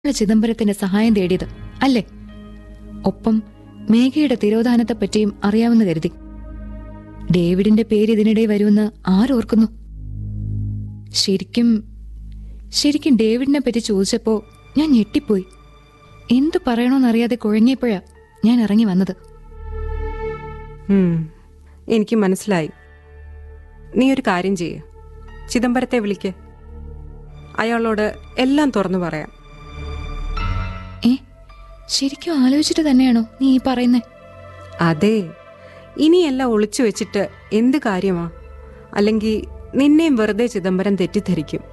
ചിദംബരത്തിന്റെ സഹായം തേടിയത് അല്ലേ ഒപ്പം മേഘയുടെ തിരോധാനത്തെപ്പറ്റിയും അറിയാമെന്ന് കരുതി ഡേവിഡിന്റെ പേര് ഇതിനിടെ വരുമെന്ന് ആരോർക്കുന്നു ശരിക്കും ശരിക്കും ഡേവിഡിനെ പറ്റി ചോദിച്ചപ്പോ ഞാൻ ഞെട്ടിപ്പോയി എന്തു പറയണോന്നറിയാതെ കുഴങ്ങിയപ്പോഴാ ഞാൻ ഇറങ്ങി വന്നത് ഉം, എനിക്ക് മനസ്സിലായി നീ ഒരു കാര്യം ചെയ്യ് ചിദംബരത്തെ വിളിക്ക് അയാളോട് എല്ലാം തുറന്നു പറയാം ഏ ശരിക്കും ആലോചിച്ചിട്ട് തന്നെയാണോ നീ ഈ പറയുന്നേ അതെ ഇനിയെല്ലാം ഒളിച്ചു വെച്ചിട്ട് എന്ത് കാര്യമാ അല്ലെങ്കിൽ നിന്നെയും വെറുതെ ചിദംബരം തെറ്റിദ്ധരിക്കും